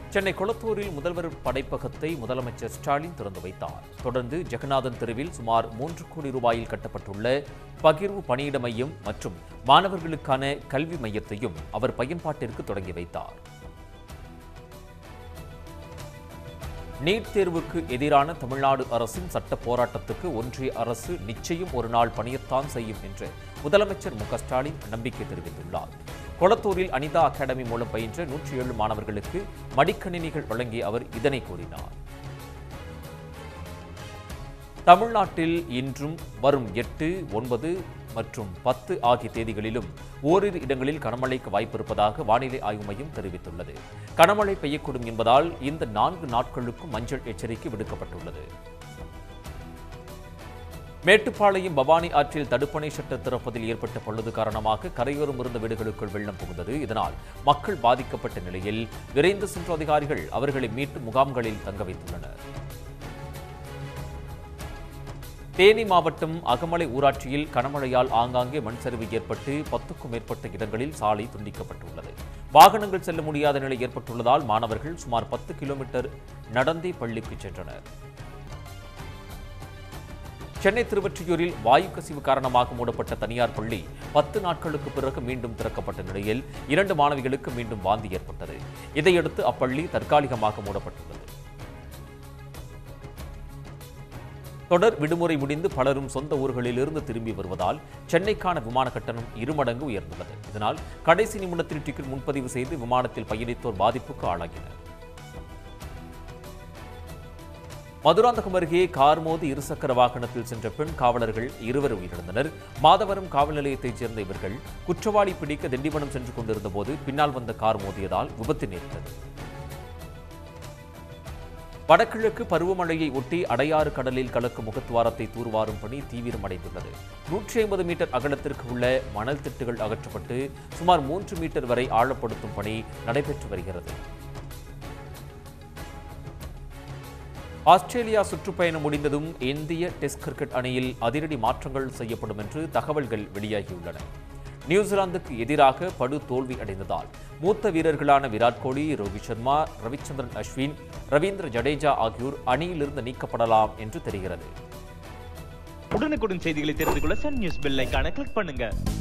சென்னை கொளத்தூரில் முதல்வர் படைப்பகத்தை முதலமைச்சர் ஸ்டாலின் திறந்து வைத்தார் தொடர்ந்து ஜெகநாதன் தெருவில் சுமார் மூன்று கோடி ரூபாயில் கட்டப்பட்டுள்ள பகிர்வு பணியிட மையம் மற்றும் மாணவர்களுக்கான கல்வி மையத்தையும் அவர் பயன்பாட்டிற்கு தொடங்கி வைத்தார் நீட் தேர்வுக்கு எதிரான தமிழ்நாடு அரசின் சட்ட போராட்டத்துக்கு ஒன்றிய அரசு நிச்சயம் ஒரு நாள் பணியத்தான் செய்யும் என்று முதலமைச்சர் மு க ஸ்டாலின் நம்பிக்கை தெரிவித்துள்ளார் கொளத்தூரில் அனிதா அகாடமி மூலம் பயின்ற நூற்றி ஏழு மாணவர்களுக்கு மடிக்கணினிகள் வழங்கிய அவர் இதனை கூறினார் தமிழ்நாட்டில் இன்றும் வரும் எட்டு ஒன்பது மற்றும் பத்து ஆகிய தேதிகளிலும் ஓரிரு இடங்களில் கனமழைக்கு வாய்ப்பிருப்பதாக வானிலை ஆய்வு மையம் தெரிவித்துள்ளது கனமழை பெய்யக்கூடும் என்பதால் இந்த நான்கு நாட்களுக்கும் மஞ்சள் எச்சரிக்கை விடுக்கப்பட்டுள்ளது மேட்டுப்பாளையம் பவானி ஆற்றில் தடுப்பணை ஷட்டர் திறப்பதில் ஏற்பட்ட பழுது காரணமாக கரையோரம் இருந்த வீடுகளுக்குள் வெள்ளம் புகுந்தது இதனால் மக்கள் பாதிக்கப்பட்ட நிலையில் விரைந்து சென்ற அதிகாரிகள் அவர்களை மீட்டு முகாம்களில் தங்க வைத்துள்ளனர் தேனி மாவட்டம் அகமலை ஊராட்சியில் கனமழையால் ஆங்காங்கே மண் சரிவு ஏற்பட்டு பத்துக்கும் மேற்பட்ட இடங்களில் சாலை துண்டிக்கப்பட்டுள்ளது வாகனங்கள் செல்ல முடியாத நிலை ஏற்பட்டுள்ளதால் மாணவர்கள் சுமார் பத்து கிலோமீட்டர் நடந்தே பள்ளிக்கு சென்றனர் சென்னை திருவொற்றியூரில் வாயு கசிவு காரணமாக மூடப்பட்ட தனியார் பள்ளி பத்து நாட்களுக்கு பிறகு மீண்டும் திறக்கப்பட்ட நிலையில் இரண்டு மாணவிகளுக்கு மீண்டும் வாந்தி ஏற்பட்டது இதையடுத்து அப்பள்ளி தற்காலிகமாக மூடப்பட்டுள்ளது தொடர் விடுமுறை முடிந்து பலரும் சொந்த ஊர்களிலிருந்து திரும்பி வருவதால் சென்னைக்கான விமான கட்டணம் இருமடங்கு உயர்ந்துள்ளது இதனால் கடைசி நிமிடத்தில் டிக்கெட் முன்பதிவு செய்து விமானத்தில் பயணித்தோர் பாதிப்புக்கு ஆளாகினர் மதுராந்தகம் அருகே கார் மோதி இருசக்கர வாகனத்தில் சென்ற பெண் காவலர்கள் இருவர் உயிரிழந்தனர் மாதவரம் காவல் நிலையத்தைச் சேர்ந்த இவர்கள் குற்றவாளி பிடிக்க திண்டிவனம் சென்று கொண்டிருந்த போது பின்னால் வந்த கார் மோதியதால் விபத்து நேர்ந்தது வடகிழக்கு பருவமழையை ஒட்டி அடையாறு கடலில் கலக்கும் முகத்துவாரத்தை தூர்வாரும் பணி தீவிரமடைந்துள்ளது நூற்றி ஐம்பது மீட்டர் அகலத்திற்கு உள்ள மணல் திட்டுகள் அகற்றப்பட்டு சுமார் மூன்று மீட்டர் வரை ஆழப்படுத்தும் பணி நடைபெற்று வருகிறது ஆஸ்திரேலியா சுற்றுப்பயணம் முடிந்ததும் இந்திய டெஸ்ட் கிரிக்கெட் அணியில் அதிரடி மாற்றங்கள் செய்யப்படும் என்று தகவல்கள் வெளியாகியுள்ளன நியூசிலாந்துக்கு எதிராக படு தோல்வி அடைந்ததால் மூத்த வீரர்களான விராட் கோலி ரோஹித் சர்மா ரவிச்சந்திரன் அஸ்வின் ரவீந்திர ஜடேஜா ஆகியோர் அணியிலிருந்து நீக்கப்படலாம் என்று தெரிகிறது உடனுக்குடன் செய்திகளை தெரிந்து கொள்ள சன் நியூஸ் பெல் ஐகானை கிளிக் பண்ணுங்க